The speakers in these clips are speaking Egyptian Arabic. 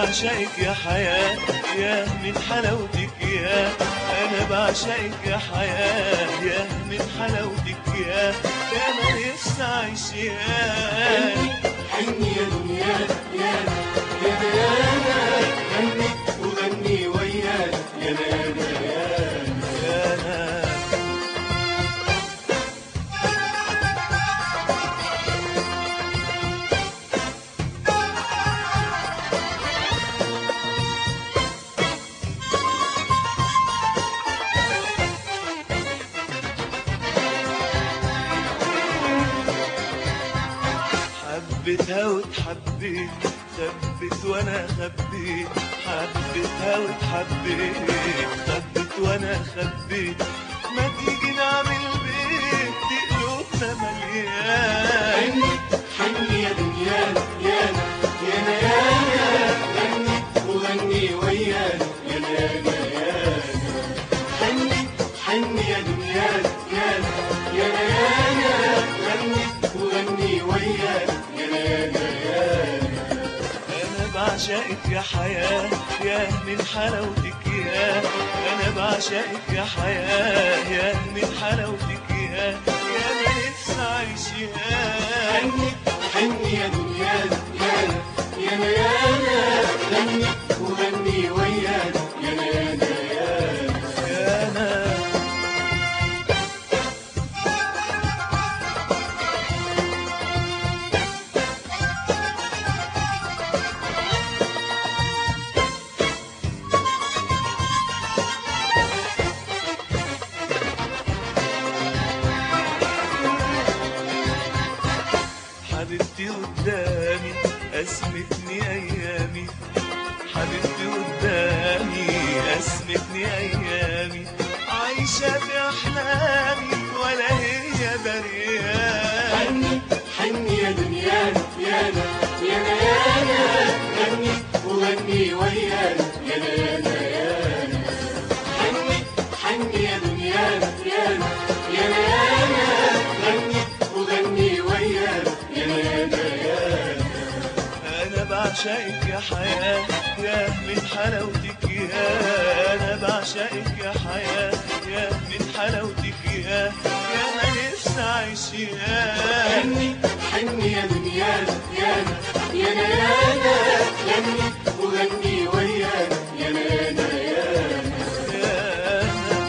بعشقك يا حياة يا من حلاوتك يا أنا بعشقك يا حياة يا من حلاوتك يا يا ما نفسي أعيش يا حني يا دنيا يا يا ديانا غني وغني وياك يا نانا يا أنا حبيتها وتحبيت خبت وانا خبيت حبيتها وتحبيت خبت وانا خبيت ما تيجي نعمل بيت قلوبنا مليان حني حني يا دنيا يا يا نانا غني وغني وياك يا نانا يا حني حني يا دنيا يا يا نانا غني وغني وياك يا نانا يا انا بعشقك يا حياة يا من حلاوتك يا انا بعشقك يا حياة يا من حلاوتك يا يا ما نفسي اعيش يا حني حني يا دنيا يا يا نانا غني وغني وياك يا نانا يا يا انا حبيبتي قدامي أسمتني أيامي حبيبتي قدامي أسمتني أيامي عايشة في أحلامي ولا هي بريان حني حني يا دنيا يا يا نانا غني وغني وياك يا نانا يا حني حني يا دنيا يا يا نانا غني وغني وياك يا نانا يا أنا بعشقك يا حياة يا من حلاوتك يا أنا بعشقك يا حياة يا من حلاوتك يا يا ما نفسي أعيش يا حني حني يا دنيا يا يا نانا غني وغني وياك يا نانا يا يا أنا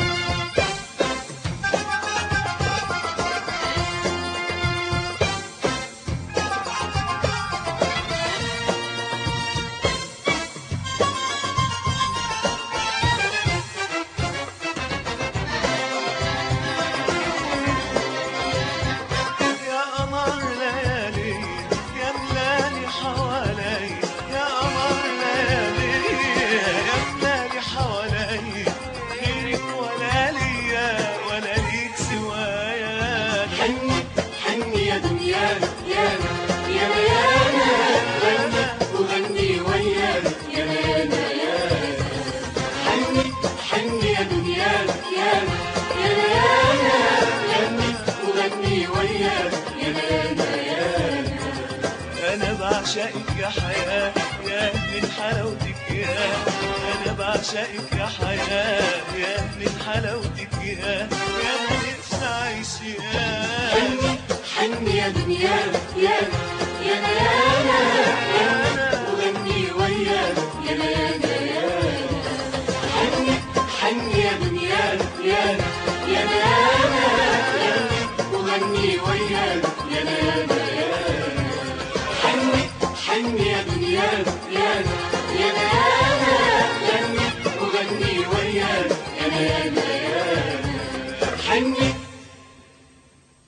يا قمر ليالي يا ملالي حوالي يا قمر ليالي يا ملالي حوالي غيرك ولا ليا ولا ليك سوايا حني حني يا دنيا يا يا نانا غني وغني وياك يا نانا يا حني حني يا دنيا يا يا نانا غني وغني وياك يا نانا يا انا بعشقك يا حياة يا من حلاوتك يا انا بعشقك يا حياة يا من حلاوتك يا يا ما نفسي اعيش يا حني حني يا دنيا يا يا نانا غني وغني وياك يا نانا يا حني حني يا دنيا يا يا نانا غني وغني وياك يا نانا يا حني حني يا دنيا يا يا نانا غني وغني وياك يا نانا يا حني